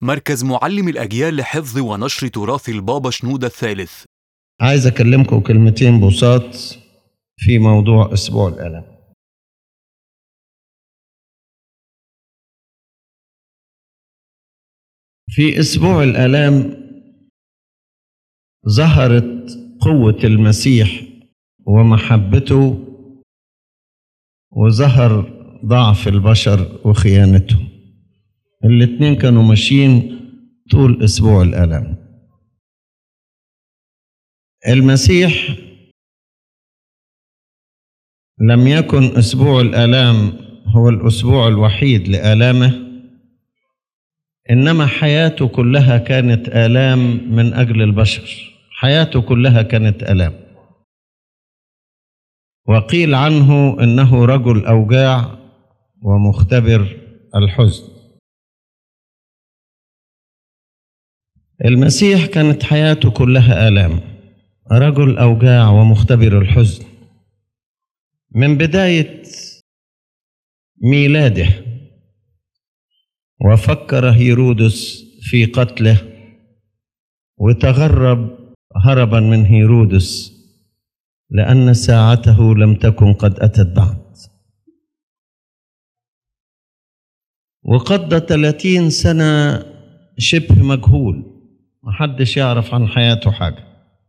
مركز معلم الأجيال لحفظ ونشر تراث البابا شنودة الثالث عايز أكلمكم كلمتين بساط في موضوع أسبوع الألم في أسبوع الآلام ظهرت قوة المسيح ومحبته وظهر ضعف البشر وخيانتهم الاتنين كانوا ماشيين طول أسبوع الآلام المسيح لم يكن أسبوع الآلام هو الأسبوع الوحيد لآلامه إنما حياته كلها كانت آلام من أجل البشر حياته كلها كانت آلام وقيل عنه إنه رجل أوجاع ومختبر الحزن المسيح كانت حياته كلها آلام رجل أوجاع ومختبر الحزن من بداية ميلاده وفكر هيرودس في قتله وتغرب هربا من هيرودس لأن ساعته لم تكن قد أتت بعد وقضى ثلاثين سنة شبه مجهول محدش يعرف عن حياته حاجة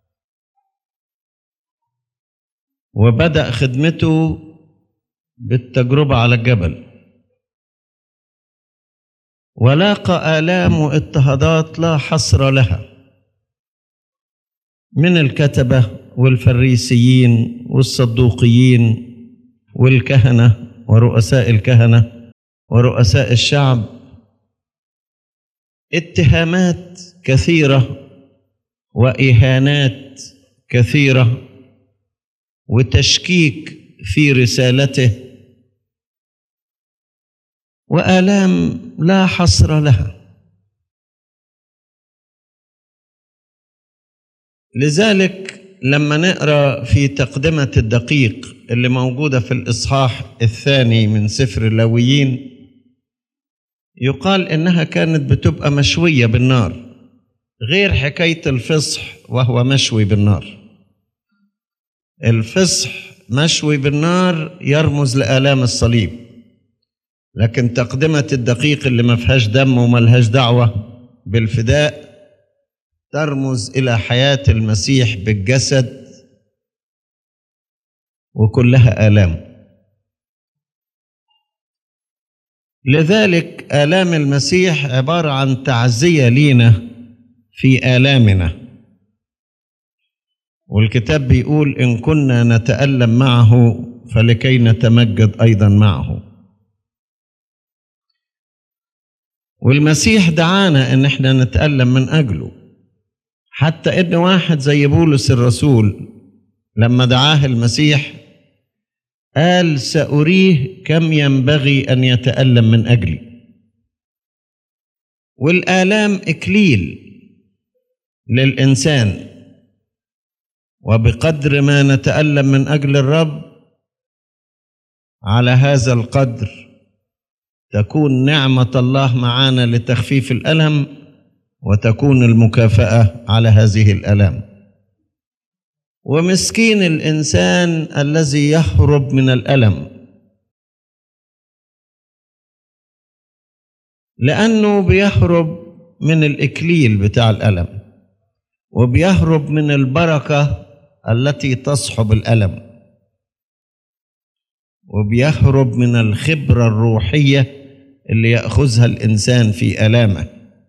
وبدأ خدمته بالتجربة على الجبل ولاقى آلام واضطهادات لا حصر لها من الكتبة والفريسيين والصدوقيين والكهنة ورؤساء الكهنة ورؤساء الشعب اتهامات كثيرة وإهانات كثيرة وتشكيك في رسالته وآلام لا حصر لها لذلك لما نقرا في تقدمة الدقيق اللي موجودة في الإصحاح الثاني من سفر اللاويين يقال إنها كانت بتبقى مشوية بالنار غير حكاية الفصح وهو مشوي بالنار الفصح مشوي بالنار يرمز لآلام الصليب لكن تقدمة الدقيق اللي ما فيهاش دم وما لهاش دعوة بالفداء ترمز إلى حياة المسيح بالجسد وكلها آلام لذلك آلام المسيح عبارة عن تعزية لينا في آلامنا والكتاب بيقول إن كنا نتألم معه فلكي نتمجد أيضا معه والمسيح دعانا ان احنا نتألم من اجله حتى ان واحد زي بولس الرسول لما دعاه المسيح قال سأريه كم ينبغي ان يتألم من اجلي والآلام اكليل للإنسان وبقدر ما نتألم من أجل الرب على هذا القدر تكون نعمة الله معانا لتخفيف الألم وتكون المكافأة على هذه الألم ومسكين الإنسان الذي يهرب من الألم لأنه بيهرب من الإكليل بتاع الألم وبيهرب من البركة التي تصحب الألم وبيهرب من الخبرة الروحية اللي ياخذها الانسان في الامه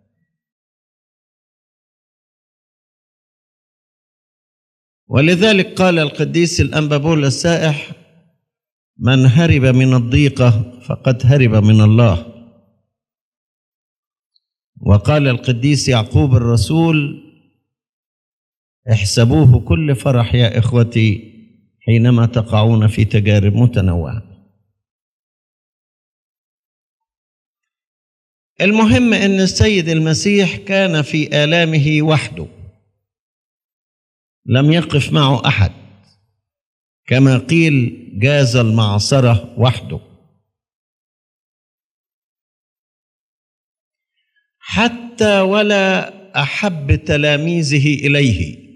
ولذلك قال القديس الانبابول السائح من هرب من الضيقه فقد هرب من الله وقال القديس يعقوب الرسول احسبوه كل فرح يا اخوتي حينما تقعون في تجارب متنوعه المهم ان السيد المسيح كان في الامه وحده لم يقف معه احد كما قيل جاز المعصره وحده حتى ولا احب تلاميذه اليه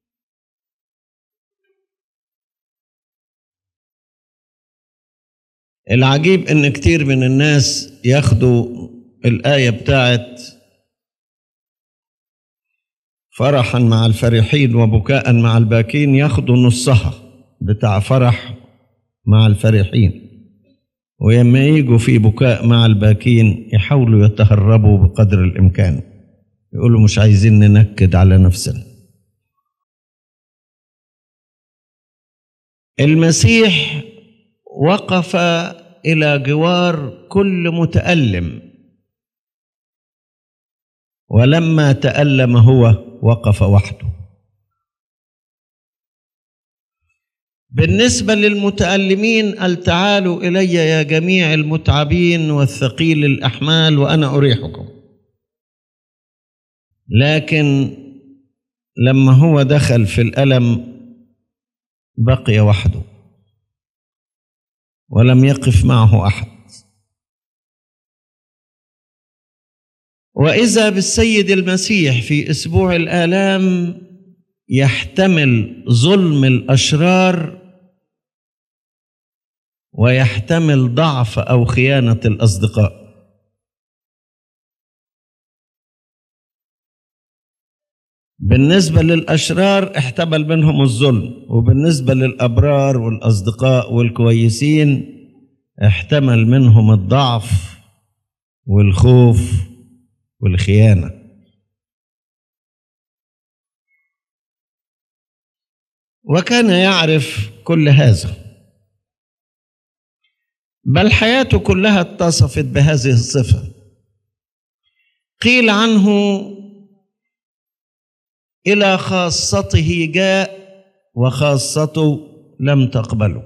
العجيب ان كتير من الناس ياخدوا الايه بتاعت فرحا مع الفرحين وبكاء مع الباكين ياخدوا نصها بتاع فرح مع الفرحين ولما يجوا في بكاء مع الباكين يحاولوا يتهربوا بقدر الامكان يقولوا مش عايزين ننكد على نفسنا المسيح وقف الى جوار كل متالم ولما تالم هو وقف وحده بالنسبه للمتالمين قال تعالوا الي يا جميع المتعبين والثقيل الاحمال وانا اريحكم لكن لما هو دخل في الالم بقي وحده ولم يقف معه احد واذا بالسيد المسيح في اسبوع الالام يحتمل ظلم الاشرار ويحتمل ضعف او خيانه الاصدقاء بالنسبه للاشرار احتمل منهم الظلم وبالنسبه للابرار والاصدقاء والكويسين احتمل منهم الضعف والخوف والخيانه وكان يعرف كل هذا بل حياته كلها اتصفت بهذه الصفه قيل عنه الى خاصته جاء وخاصته لم تقبله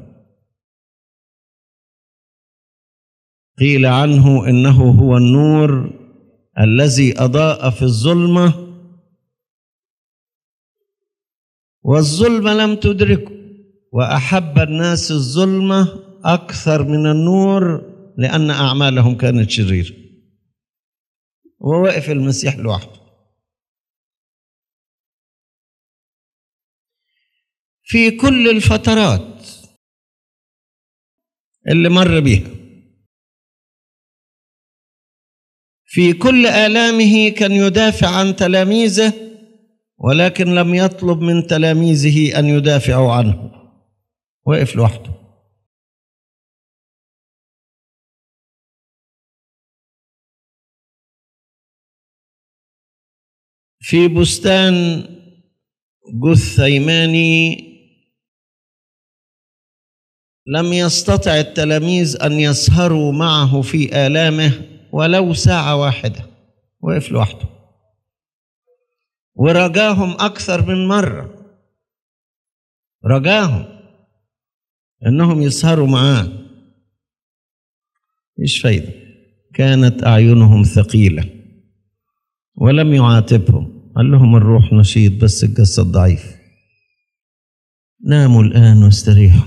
قيل عنه انه هو النور الذي اضاء في الظلمه والظلمه لم تدركه واحب الناس الظلمه اكثر من النور لان اعمالهم كانت شريره وواقف المسيح لوحده في كل الفترات اللي مر بيها في كل آلامه كان يدافع عن تلاميذه ولكن لم يطلب من تلاميذه أن يدافعوا عنه وقف لوحده في بستان جثيماني لم يستطع التلاميذ ان يسهروا معه في الامه ولو ساعه واحده وقف لوحده ورجاهم اكثر من مره رجاهم انهم يسهروا معاه مش فايده كانت اعينهم ثقيله ولم يعاتبهم قال لهم الروح نشيط بس الجسد ضعيف ناموا الآن واستريحوا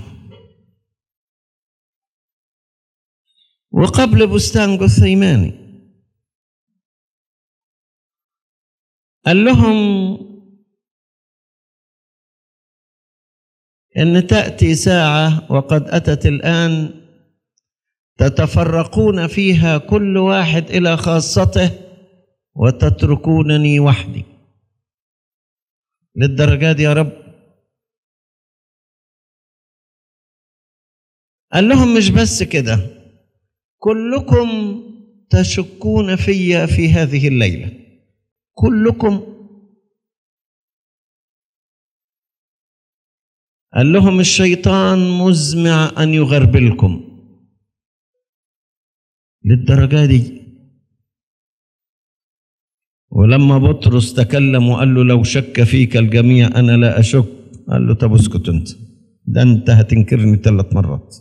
وقبل بستان جثيماني قال لهم إن تأتي ساعة وقد أتت الآن تتفرقون فيها كل واحد إلى خاصته وتتركونني وحدي للدرجة دي يا رب قال لهم مش بس كده كلكم تشكون في في هذه الليلة كلكم قال لهم الشيطان مزمع أن يغربلكم للدرجة دي ولما بطرس تكلم وقال له لو شك فيك الجميع انا لا اشك قال له طب اسكت انت ده انت هتنكرني ثلاث مرات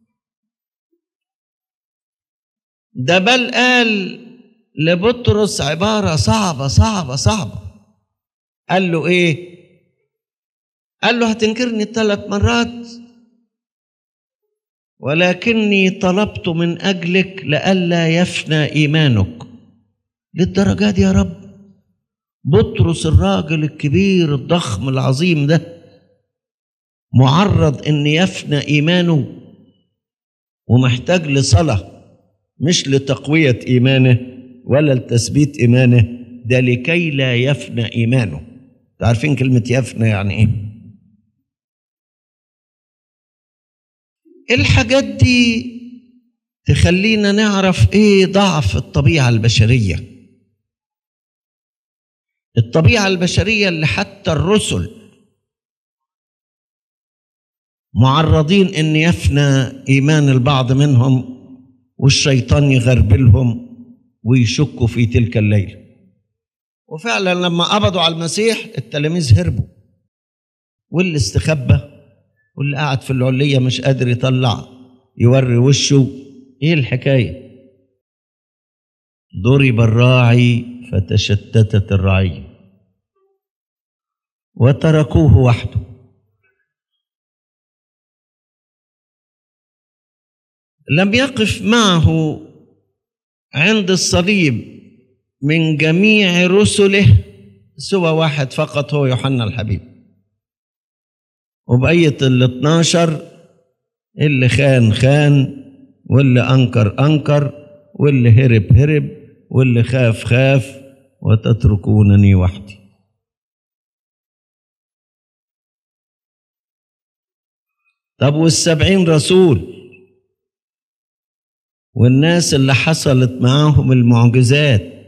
ده بل قال لبطرس عباره صعبه صعبه صعبه قال له ايه قال له هتنكرني ثلاث مرات ولكني طلبت من اجلك لئلا يفنى ايمانك للدرجة دي يا رب بطرس الراجل الكبير الضخم العظيم ده معرض ان يفنى ايمانه ومحتاج لصلاه مش لتقويه ايمانه ولا لتثبيت ايمانه ده لكي لا يفنى ايمانه عارفين كلمه يفنى يعني ايه الحاجات دي تخلينا نعرف ايه ضعف الطبيعه البشريه الطبيعه البشريه اللي حتى الرسل معرضين ان يفنى ايمان البعض منهم والشيطان يغربلهم ويشكوا في تلك الليله وفعلا لما قبضوا على المسيح التلاميذ هربوا واللي استخبى واللي قاعد في العليه مش قادر يطلع يوري وشه ايه الحكايه ضرب الراعي فتشتتت الرعيه وتركوه وحده لم يقف معه عند الصليب من جميع رسله سوى واحد فقط هو يوحنا الحبيب وبقية ال 12 اللي خان خان واللي أنكر أنكر واللي هرب هرب واللي خاف خاف وتتركونني وحدي طب والسبعين رسول والناس اللي حصلت معاهم المعجزات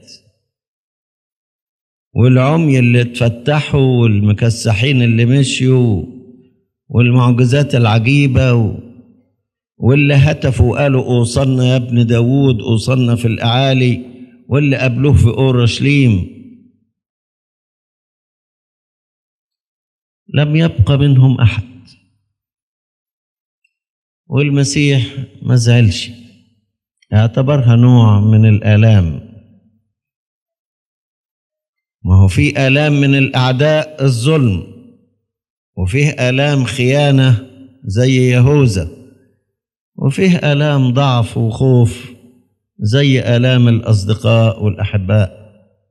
والعمي اللي اتفتحوا والمكسحين اللي مشيوا والمعجزات العجيبة و... واللي هتفوا وقالوا أوصلنا يا ابن داوود أوصلنا في الأعالي واللي قابلوه في أورشليم لم يبقى منهم أحد والمسيح ما زعلش اعتبرها نوع من الآلام ما هو في آلام من الأعداء الظلم وفيه آلام خيانة زي يهوذا وفيه آلام ضعف وخوف زي آلام الأصدقاء والأحباء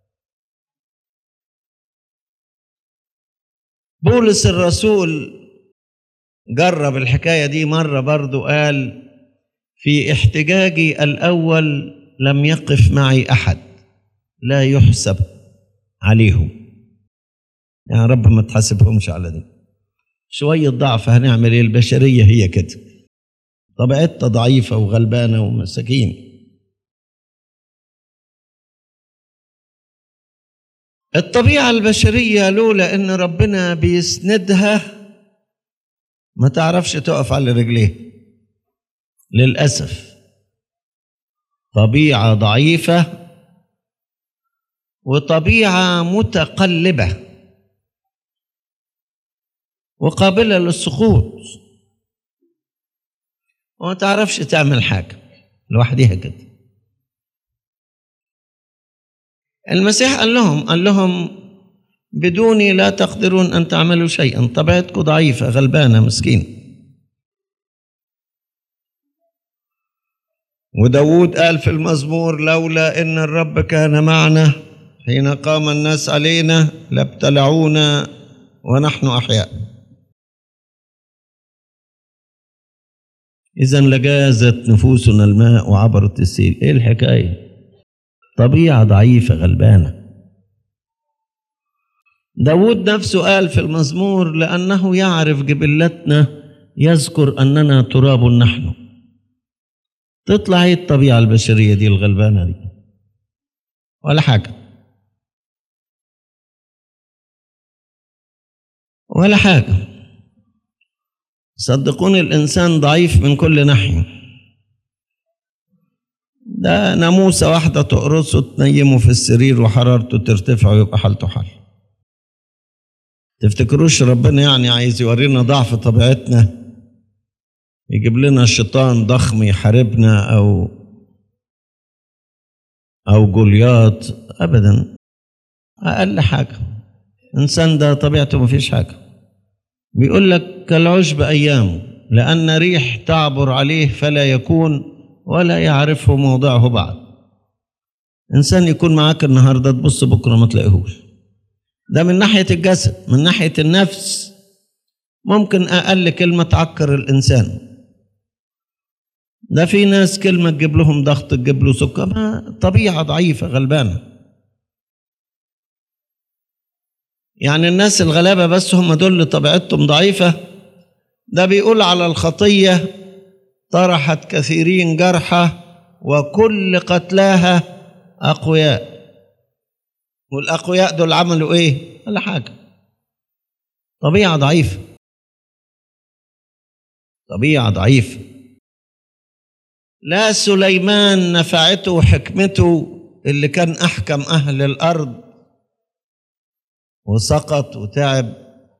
بولس الرسول جرب الحكاية دي مرة برضو قال في احتجاجي الأول لم يقف معي أحد لا يحسب عليهم يا رب ما تحاسبهمش على دي شوية ضعف هنعمل ايه البشرية هي كده طبيعتها ضعيفة وغلبانة ومساكين الطبيعة البشرية لولا ان ربنا بيسندها ما تعرفش تقف على رجليه للأسف طبيعة ضعيفة وطبيعة متقلبة وقابلة للسقوط وما تعرفش تعمل حاجة لوحدها كده المسيح قال لهم قال لهم بدوني لا تقدرون أن تعملوا شيئا طبيعتكم ضعيفة غلبانة مسكينة وداود قال في المزمور لولا إن الرب كان معنا حين قام الناس علينا لابتلعونا ونحن أحياء إذا لجازت نفوسنا الماء وعبرت السيل إيه الحكاية طبيعة ضعيفة غلبانة داود نفسه قال في المزمور لأنه يعرف جبلتنا يذكر أننا تراب نحن تطلع ايه الطبيعة البشرية دي الغلبانة دي ولا حاجة ولا حاجة صدقوني الإنسان ضعيف من كل ناحية ده ناموسة واحدة تقرصه تنيمه في السرير وحرارته ترتفع ويبقى حالته حال تفتكروش ربنا يعني عايز يورينا ضعف طبيعتنا يجيب لنا شيطان ضخم يحاربنا او او جولياط ابدا اقل حاجه الانسان ده طبيعته ما فيش حاجه بيقول لك كالعشب ايامه لان ريح تعبر عليه فلا يكون ولا يعرفه موضعه بعد إنسان يكون معاك النهاردة تبص بكرة ما تلاقيهوش ده من ناحية الجسد من ناحية النفس ممكن أقل كلمة تعكر الإنسان ده في ناس كلمة تجيب لهم ضغط تجيب له سكر ما طبيعة ضعيفة غلبانة يعني الناس الغلابة بس هم دول اللي طبيعتهم ضعيفة ده بيقول على الخطية طرحت كثيرين جرحى وكل قتلاها أقوياء والأقوياء دول عملوا إيه؟ ولا حاجة طبيعة ضعيفة طبيعة ضعيفة لا سليمان نفعته حكمته اللي كان أحكم أهل الأرض وسقط وتعب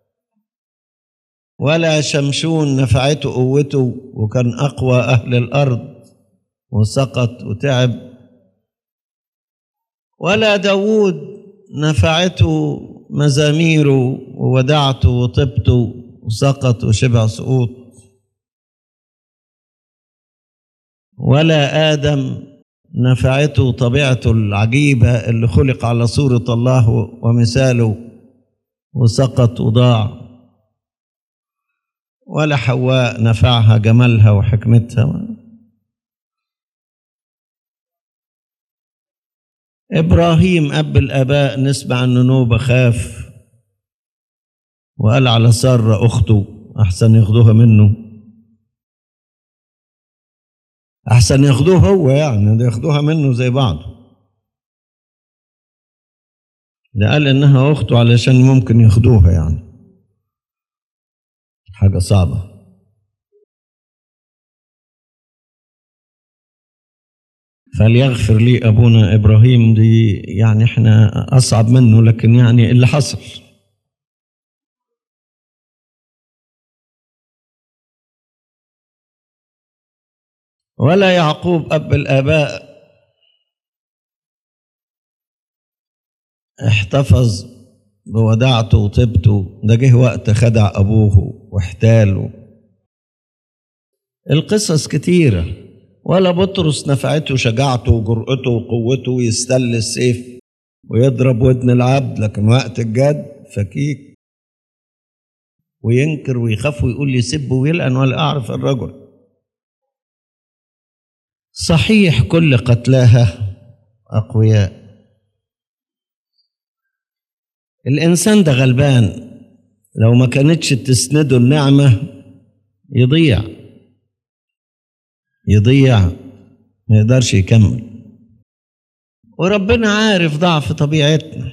ولا شمشون نفعته قوته وكان أقوى أهل الأرض وسقط وتعب ولا داود نفعته مزاميره وودعته وطبته وسقط وشبع سقوط ولا آدم نفعته طبيعته العجيبة اللي خلق على صورة الله ومثاله وسقط وضاع ولا حواء نفعها جمالها وحكمتها إبراهيم أب الآباء نسمع أنه نوبة خاف وقال على سارة أخته أحسن ياخدوها منه أحسن ياخدوه هو يعني ده ياخدوها منه زي بعض ده قال إنها أخته علشان ممكن ياخدوها يعني حاجة صعبة فليغفر لي أبونا إبراهيم دي يعني إحنا أصعب منه لكن يعني اللي حصل ولا يعقوب أب الآباء احتفظ بوداعته وطيبته ده جه وقت خدع أبوه واحتاله القصص كتيرة ولا بطرس نفعته شجاعته وجرأته وقوته يستل السيف ويضرب ودن العبد لكن وقت الجد فكيك وينكر ويخاف ويقول يسب ويلأن ولا أعرف الرجل صحيح كل قتلاها أقوياء الإنسان ده غلبان لو ما كانتش تسنده النعمة يضيع يضيع ما يقدرش يكمل وربنا عارف ضعف طبيعتنا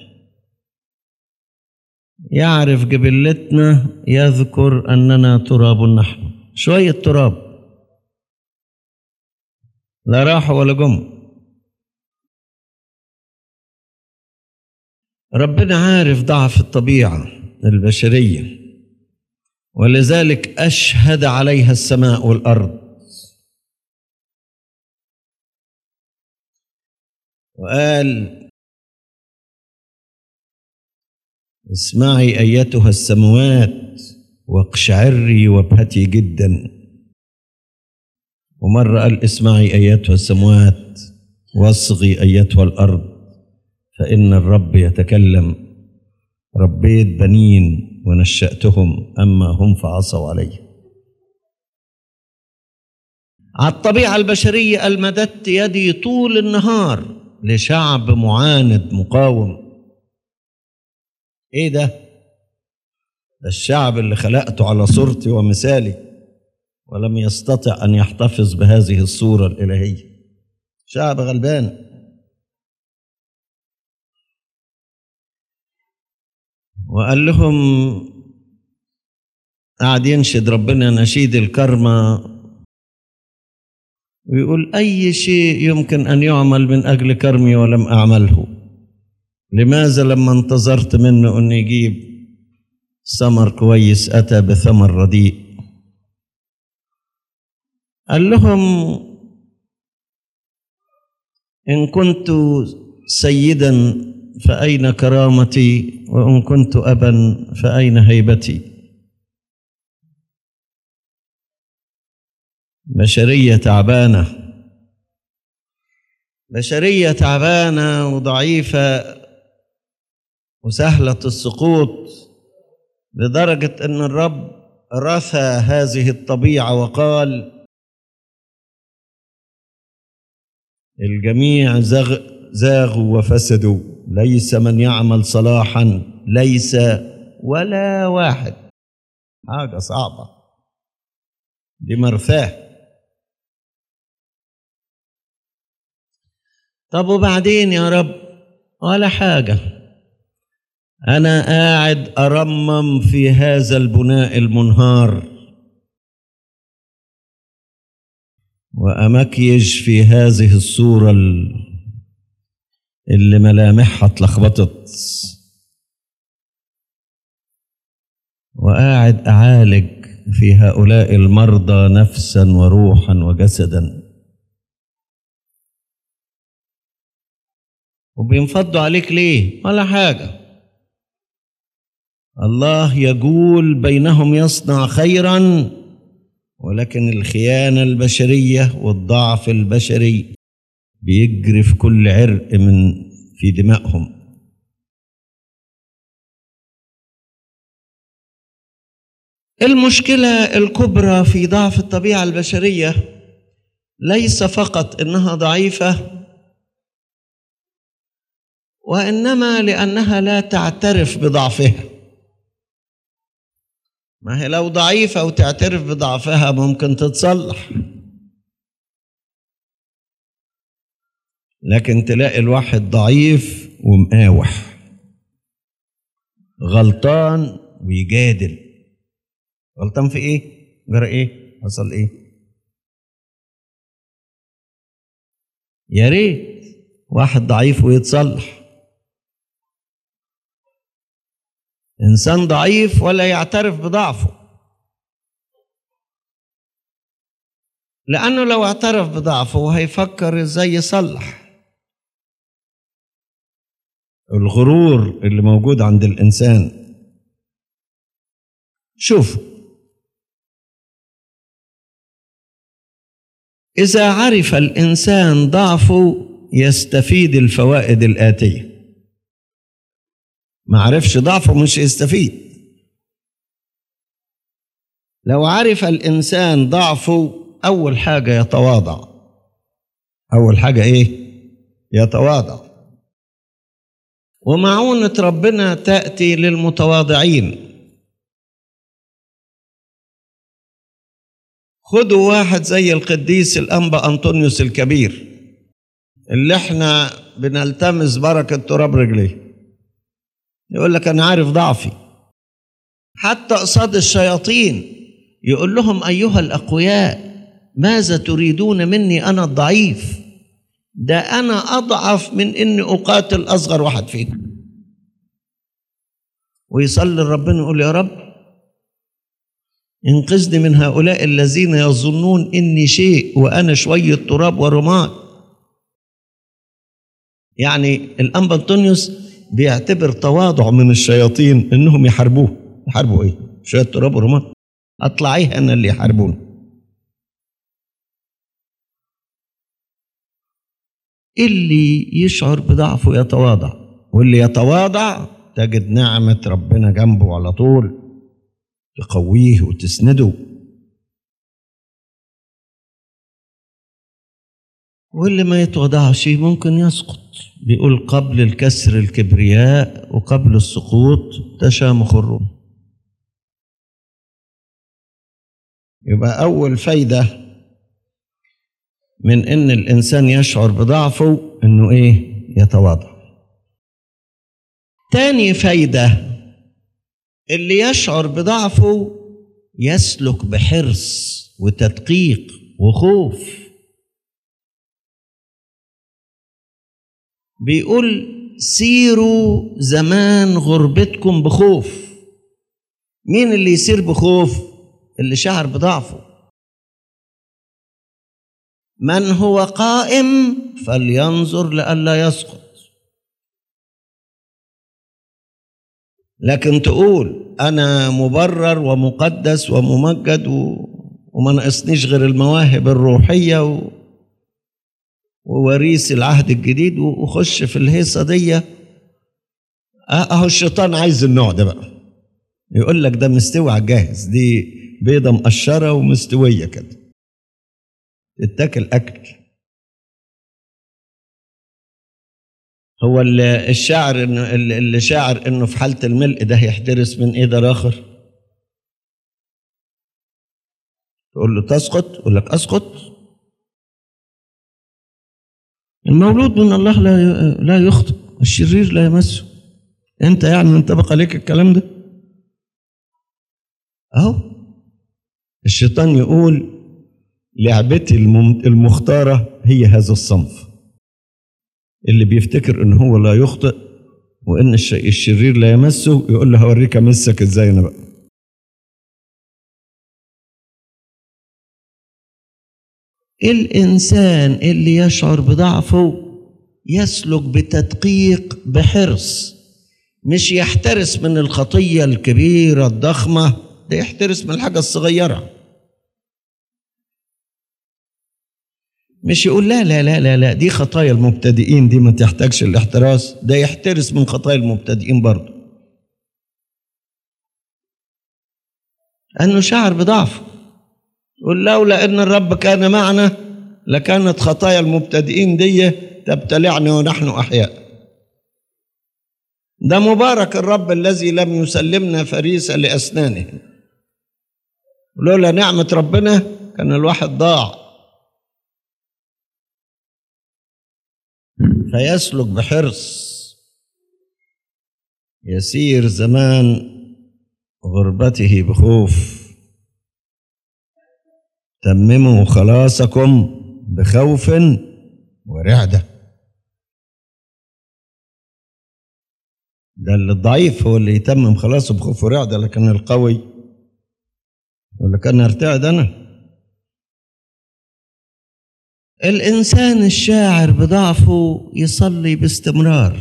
يعرف جبلتنا يذكر أننا تراب نحن شوية تراب لا راحوا ولا جم ربنا عارف ضعف الطبيعة البشرية ولذلك أشهد عليها السماء والأرض وقال اسمعي أيتها السموات واقشعري وابهتي جدا ومرة قال اسمعي أيتها السموات واصغي أيتها الأرض فإن الرب يتكلم ربيت بنين ونشأتهم أما هم فعصوا علي على الطبيعة البشرية قال مددت يدي طول النهار لشعب معاند مقاوم ايه ده ده الشعب اللي خلقته على صورتي ومثالي ولم يستطع ان يحتفظ بهذه الصوره الالهيه شعب غلبان وقال لهم قعد ينشد ربنا نشيد الكرمة ويقول أي شيء يمكن أن يعمل من أجل كرمي ولم أعمله لماذا لما انتظرت منه أن يجيب ثمر كويس أتى بثمر رديء قال لهم إن كنت سيدا فأين كرامتي وإن كنت أبا فأين هيبتي بشرية تعبانة بشرية تعبانة وضعيفة وسهلة السقوط لدرجة أن الرب رثى هذه الطبيعة وقال الجميع زغ زاغوا وفسدوا ليس من يعمل صلاحا ليس ولا واحد حاجة صعبة دي مرثاه طب وبعدين يا رب ولا حاجة أنا قاعد أرمم في هذا البناء المنهار وأمكيج في هذه الصورة اللي ملامحها اتلخبطت وقاعد أعالج في هؤلاء المرضى نفسا وروحا وجسدا وبينفضوا عليك ليه ولا حاجة الله يجول بينهم يصنع خيرا ولكن الخيانة البشرية والضعف البشري بيجري في كل عرق من في دمائهم المشكلة الكبرى في ضعف الطبيعة البشرية ليس فقط إنها ضعيفة وإنما لأنها لا تعترف بضعفها ما هي لو ضعيفة وتعترف بضعفها ممكن تتصلح لكن تلاقي الواحد ضعيف ومقاوح غلطان ويجادل غلطان في ايه جرى ايه حصل ايه يا ريت واحد ضعيف ويتصلح انسان ضعيف ولا يعترف بضعفه لانه لو اعترف بضعفه هيفكر ازاي يصلح الغرور اللي موجود عند الانسان شوف اذا عرف الانسان ضعفه يستفيد الفوائد الاتيه ما عرفش ضعفه مش يستفيد لو عرف الانسان ضعفه اول حاجه يتواضع اول حاجه ايه يتواضع ومعونه ربنا تاتي للمتواضعين خدوا واحد زي القديس الانبا انطونيوس الكبير اللي احنا بنلتمس بركه تراب رجليه يقول لك انا عارف ضعفي حتى قصاد الشياطين يقول لهم ايها الاقوياء ماذا تريدون مني انا الضعيف ده انا اضعف من اني اقاتل اصغر واحد فيكم ويصلي ربنا يقول يا رب انقذني من هؤلاء الذين يظنون اني شيء وانا شويه تراب ورماد يعني الانبا انطونيوس بيعتبر تواضع من الشياطين انهم يحاربوه يحاربوا ايه شويه تراب ورماد اطلعيه انا اللي يحاربوني اللي يشعر بضعفه يتواضع واللي يتواضع تجد نعمة ربنا جنبه على طول تقويه وتسنده واللي ما يتوضعش ممكن يسقط بيقول قبل الكسر الكبرياء وقبل السقوط تشامخ الروم يبقى أول فايدة من إن الإنسان يشعر بضعفه إنه إيه يتواضع تاني فايدة اللي يشعر بضعفه يسلك بحرص وتدقيق وخوف بيقول سيروا زمان غربتكم بخوف مين اللي يسير بخوف اللي شعر بضعفه من هو قائم فلينظر لئلا يسقط لكن تقول انا مبرر ومقدس وممجد و... وما ناقصنيش غير المواهب الروحيه و... ووريث العهد الجديد وخش في الهيصه دي اهو الشيطان عايز النوع ده بقى يقول لك ده مستوي على الجاهز دي بيضه مقشره ومستويه كده تتاكل اكل هو الشاعر انه اللي شاعر انه في حاله الملء ده هيحترس من ايه ده اخر تقول له تسقط يقول لك اسقط المولود من الله لا لا يخطئ الشرير لا يمسه انت يعني ينطبق عليك الكلام ده اهو الشيطان يقول لعبتي المختارة هي هذا الصنف اللي بيفتكر ان هو لا يخطئ وان الشرير لا يمسه يقول له هوريك امسك ازاي انا بقى الانسان اللي يشعر بضعفه يسلك بتدقيق بحرص مش يحترس من الخطيه الكبيره الضخمه ده يحترس من الحاجه الصغيره مش يقول لا لا لا لا لا دي خطايا المبتدئين دي ما تحتاجش الاحتراس ده يحترس من خطايا المبتدئين برضه انه شعر بضعفه يقول لولا ان الرب كان معنا لكانت خطايا المبتدئين دي تبتلعنا ونحن احياء ده مبارك الرب الذي لم يسلمنا فريسه لاسنانه لولا نعمه ربنا كان الواحد ضاع فيسلك بحرص يسير زمان غربته بخوف تمموا خلاصكم بخوف ورعدة ده اللي الضعيف هو اللي يتمم خلاصه بخوف ورعدة لكن القوي يقول لك أنا ارتعد أنا الإنسان الشاعر بضعفه يصلي باستمرار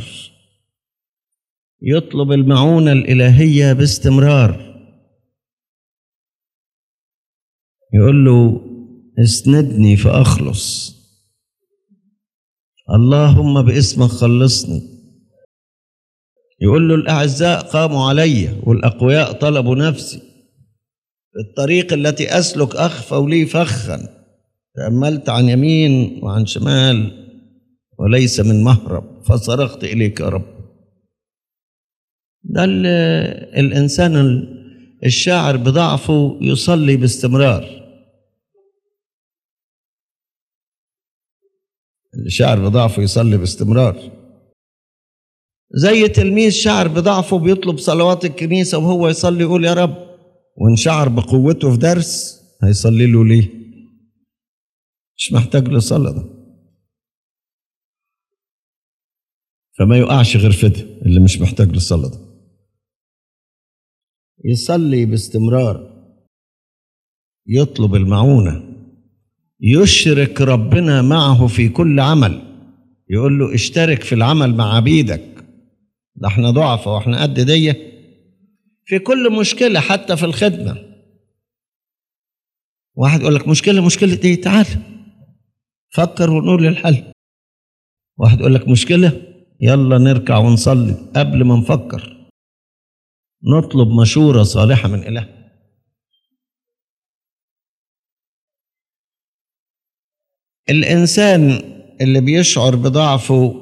يطلب المعونة الإلهية باستمرار يقول له اسندني فأخلص اللهم باسمك خلصني يقول له الأعزاء قاموا علي والأقوياء طلبوا نفسي في الطريق التي أسلك أخفوا لي فخا تأملت عن يمين وعن شمال وليس من مهرب فصرخت إليك يا رب ده الإنسان الشاعر بضعفه يصلي باستمرار الشاعر بضعفه يصلي باستمرار زي تلميذ شعر بضعفه بيطلب صلوات الكنيسة وهو يصلي يقول يا رب وإن شعر بقوته في درس هيصلي له ليه مش محتاج لصلاة ده فما يقعش غير في ده اللي مش محتاج للصلاة ده يصلي باستمرار يطلب المعونة يشرك ربنا معه في كل عمل يقول له اشترك في العمل مع عبيدك ده احنا ضعفة واحنا قد دي في كل مشكلة حتى في الخدمة واحد يقول لك مشكلة مشكلة ايه تعال فكر ونقول الحل واحد يقول لك مشكلة يلا نركع ونصلي قبل ما نفكر نطلب مشورة صالحة من إله الإنسان اللي بيشعر بضعفه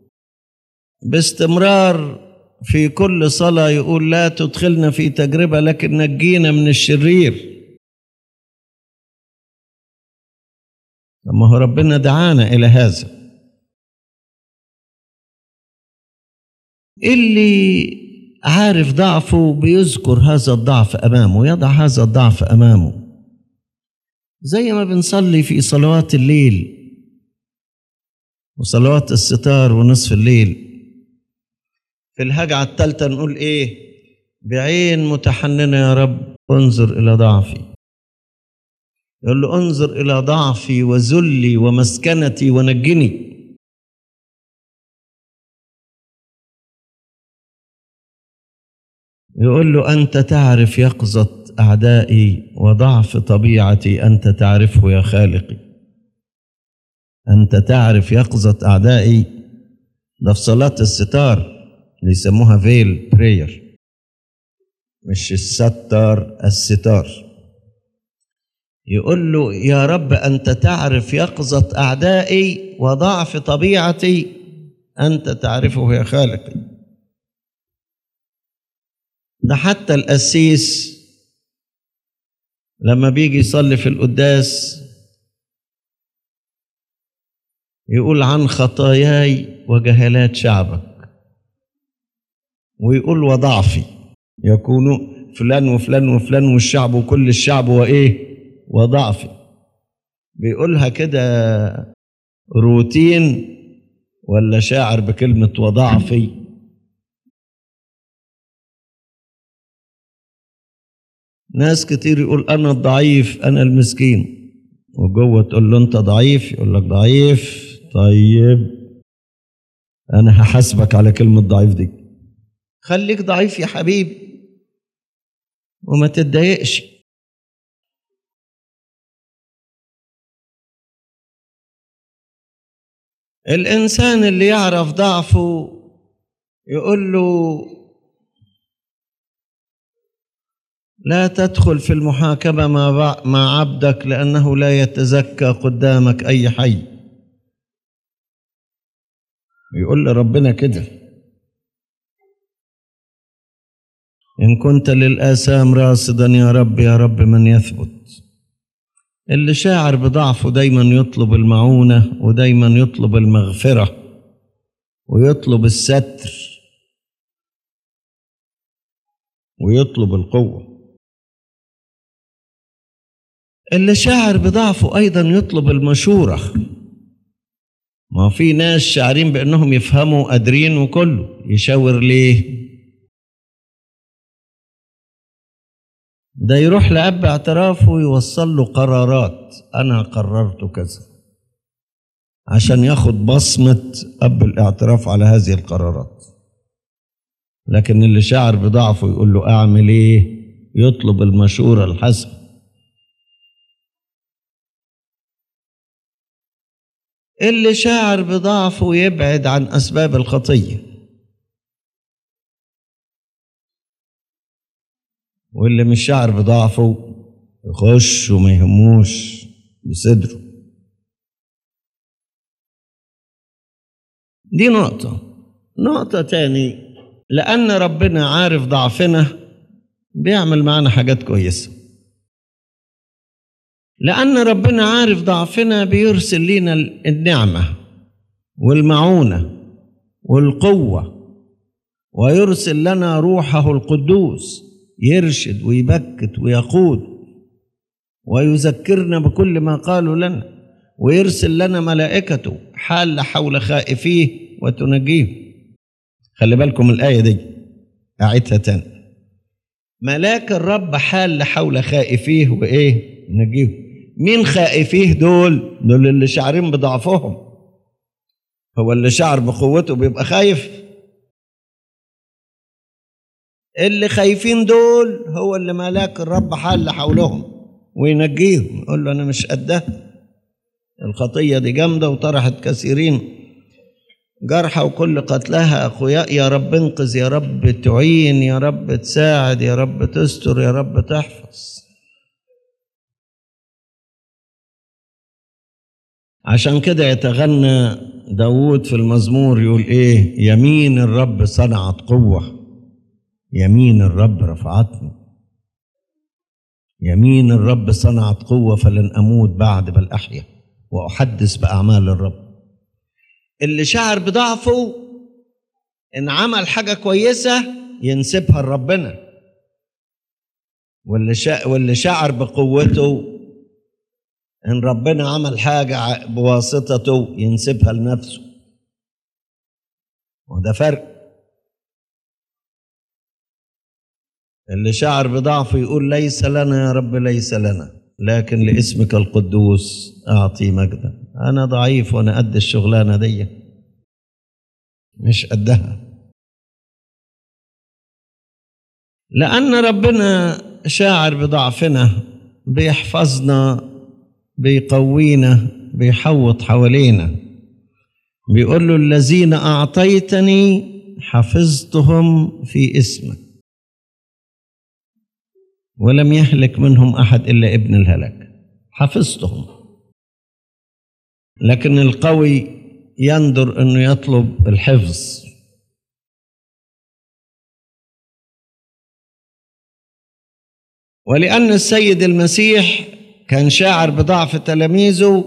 باستمرار في كل صلاة يقول لا تدخلنا في تجربة لكن نجينا من الشرير لما هو ربنا دعانا إلى هذا اللي عارف ضعفه بيذكر هذا الضعف امامه يضع هذا الضعف امامه زي ما بنصلي في صلوات الليل وصلوات الستار ونصف الليل في الهجعة الثالثة نقول ايه بعين متحننة يا رب انظر إلى ضعفي يقول له انظر إلى ضعفي وذلي ومسكنتي ونجني يقول له أنت تعرف يقظة أعدائي وضعف طبيعتي أنت تعرفه يا خالقي أنت تعرف يقظة أعدائي ده في صلاة الستار اللي يسموها فيل براير مش الستار الستار يقول له يا رب أنت تعرف يقظة أعدائي وضعف طبيعتي أنت تعرفه يا خالقي ده حتى القسيس لما بيجي يصلي في القداس يقول عن خطاياي وجهالات شعبك ويقول وضعفي يكون فلان وفلان وفلان والشعب وكل الشعب وايه وضعفي بيقولها كده روتين ولا شاعر بكلمة وضعفي ناس كتير يقول أنا الضعيف أنا المسكين وجوه تقول له أنت ضعيف يقول لك ضعيف طيب أنا هحاسبك على كلمة ضعيف دي خليك ضعيف يا حبيبي وما تتضايقش الإنسان اللي يعرف ضعفه يقول له لا تدخل في المحاكمة مع مع عبدك لأنه لا يتزكى قدامك أي حي يقول لربنا كده إن كنت للآثام راصدا يا رب يا رب من يثبت اللي شاعر بضعفه دايما يطلب المعونة ودايما يطلب المغفرة ويطلب الستر ويطلب القوة اللي شاعر بضعفه أيضا يطلب المشورة ما في ناس شاعرين بأنهم يفهموا قادرين وكله يشاور ليه ده يروح لأب اعترافه ويوصل له قرارات أنا قررت كذا عشان ياخد بصمة أب الاعتراف على هذه القرارات لكن اللي شعر بضعفه يقول له أعمل إيه يطلب المشورة الحسنة اللي شاعر بضعفه يبعد عن أسباب الخطية واللي مش شاعر بضعفه يخش وما يهموش بصدره دي نقطة نقطة تاني لأن ربنا عارف ضعفنا بيعمل معانا حاجات كويسة لأن ربنا عارف ضعفنا بيرسل لنا النعمة والمعونة والقوة ويرسل لنا روحه القدوس يرشد ويبكت ويقود ويذكرنا بكل ما قالوا لنا ويرسل لنا ملائكته حال حول خائفيه وتنجيه خلي بالكم الآية دي أعيدها تاني ملاك الرب حال حول خائفيه وإيه نجيه مين خائفيه دول دول اللي شعرين بضعفهم هو اللي شعر بقوته بيبقى خايف اللي خايفين دول هو اللي ملاك الرب حل حولهم وينجيهم يقول له انا مش قدها الخطيه دي جامده وطرحت كثيرين جرحى وكل قتلها اخويا يا رب انقذ يا رب تعين يا رب تساعد يا رب تستر يا رب تحفظ عشان كده يتغنى داود في المزمور يقول ايه يمين الرب صنعت قوه يمين الرب رفعتني يمين الرب صنعت قوة فلن أموت بعد بل أحيا وأحدث بأعمال الرب اللي شعر بضعفه إن عمل حاجة كويسة ينسبها لربنا واللي شا... واللي شعر بقوته إن ربنا عمل حاجة بواسطته ينسبها لنفسه وده فرق اللي شعر بضعفه يقول ليس لنا يا رب ليس لنا لكن لاسمك القدوس أعطي مجدا أنا ضعيف وأنا قد الشغلانة دي مش قدها لأن ربنا شاعر بضعفنا بيحفظنا بيقوينا بيحوط حوالينا بيقول له الذين أعطيتني حفظتهم في اسمك ولم يهلك منهم أحد إلا ابن الهلك حفظتهم لكن القوي يندر أنه يطلب الحفظ ولأن السيد المسيح كان شاعر بضعف تلاميذه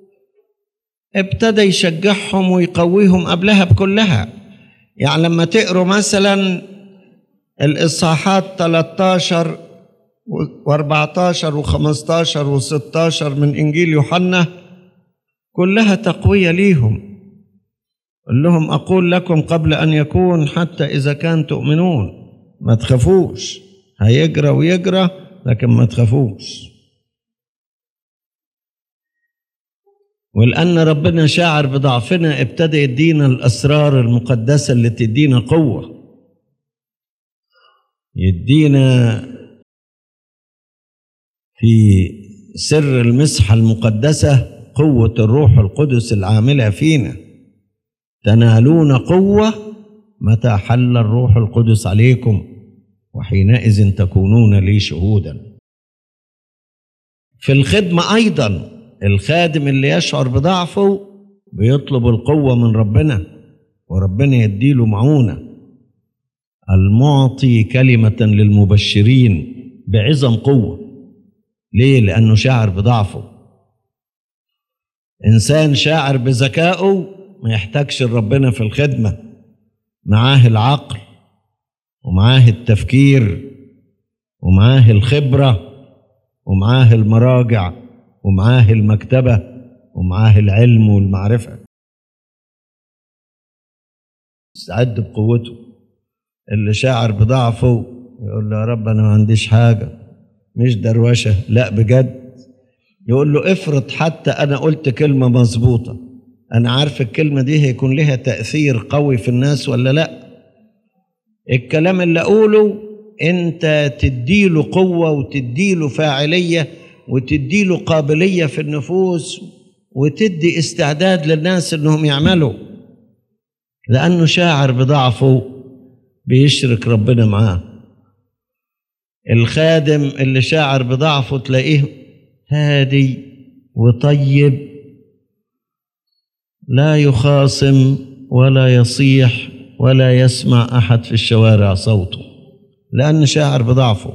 ابتدى يشجعهم ويقويهم قبلها بكلها يعني لما تقروا مثلا الإصحاحات 13 و14 و15 و16 من إنجيل يوحنا كلها تقوية ليهم قل لهم أقول لكم قبل أن يكون حتى إذا كان تؤمنون ما تخافوش هيجرى ويجرى لكن ما تخافوش ولأن ربنا شاعر بضعفنا ابتدى يدينا الأسرار المقدسة اللي تدينا قوة يدينا في سر المسحة المقدسة قوة الروح القدس العاملة فينا تنالون قوة متى حل الروح القدس عليكم وحينئذ تكونون لي شهودا في الخدمة أيضا الخادم اللي يشعر بضعفه بيطلب القوة من ربنا وربنا يديله معونة المعطي كلمة للمبشرين بعظم قوة ليه؟ لأنه شاعر بضعفه إنسان شاعر بذكائه ما يحتاجش ربنا في الخدمة معاه العقل ومعاه التفكير ومعاه الخبرة ومعاه المراجع ومعاه المكتبة ومعاه العلم والمعرفة استعد بقوته اللي شاعر بضعفه يقول له يا رب أنا ما عنديش حاجة مش دروشة لا بجد يقول له افرض حتى أنا قلت كلمة مظبوطة أنا عارف الكلمة دي هيكون لها تأثير قوي في الناس ولا لأ الكلام اللي أقوله أنت تديله قوة وتديله فاعلية وتديله قابلية في النفوس وتدي استعداد للناس انهم يعملوا لانه شاعر بضعفه بيشرك ربنا معاه الخادم اللي شاعر بضعفه تلاقيه هادي وطيب لا يخاصم ولا يصيح ولا يسمع احد في الشوارع صوته لان شاعر بضعفه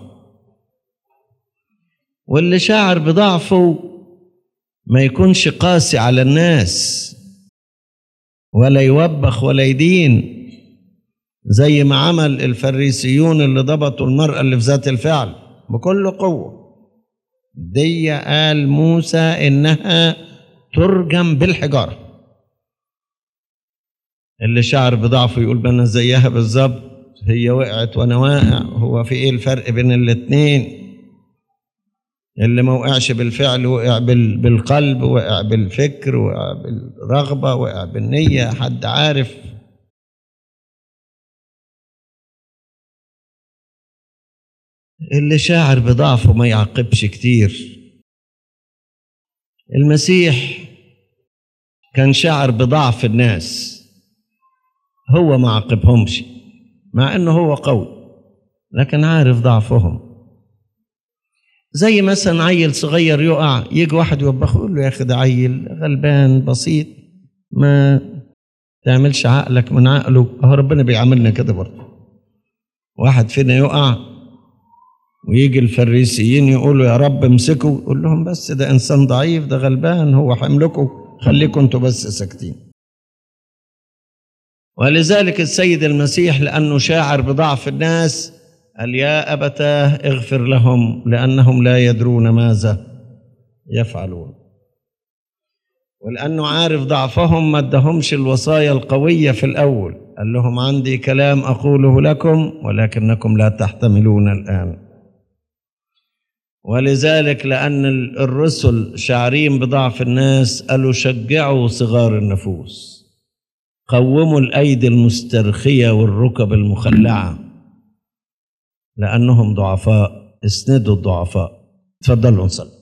واللي شاعر بضعفه ما يكونش قاسي على الناس ولا يوبخ ولا يدين زي ما عمل الفريسيون اللي ضبطوا المرأة اللي في ذات الفعل بكل قوة دي قال موسى إنها ترجم بالحجارة اللي شعر بضعفه يقول بنا زيها بالظبط هي وقعت وانا واقع هو في ايه الفرق بين الاتنين اللي ما وقعش بالفعل وقع بال- بالقلب وقع بالفكر وقع بالرغبة وقع بالنية حد عارف اللي شاعر بضعفه ما يعاقبش كتير المسيح كان شاعر بضعف الناس هو ما عاقبهمش مع انه هو قوي لكن عارف ضعفهم زي مثلا عيل صغير يقع يجي واحد يوبخه يقول له يا اخي ده عيل غلبان بسيط ما تعملش عقلك من عقله اهو ربنا بيعاملنا كده برضه واحد فينا يقع ويجي الفريسيين يقولوا يا رب امسكه يقول لهم بس ده انسان ضعيف ده غلبان هو حملكم خليكم انتوا بس ساكتين ولذلك السيد المسيح لانه شاعر بضعف الناس قال يا ابتاه اغفر لهم لانهم لا يدرون ماذا يفعلون ولانه عارف ضعفهم ما ادهمش الوصايا القويه في الاول قال لهم عندي كلام اقوله لكم ولكنكم لا تحتملون الان ولذلك لان الرسل شاعرين بضعف الناس قالوا شجعوا صغار النفوس قوموا الايدي المسترخيه والركب المخلعه لانهم ضعفاء اسندوا الضعفاء تفضلوا نصلي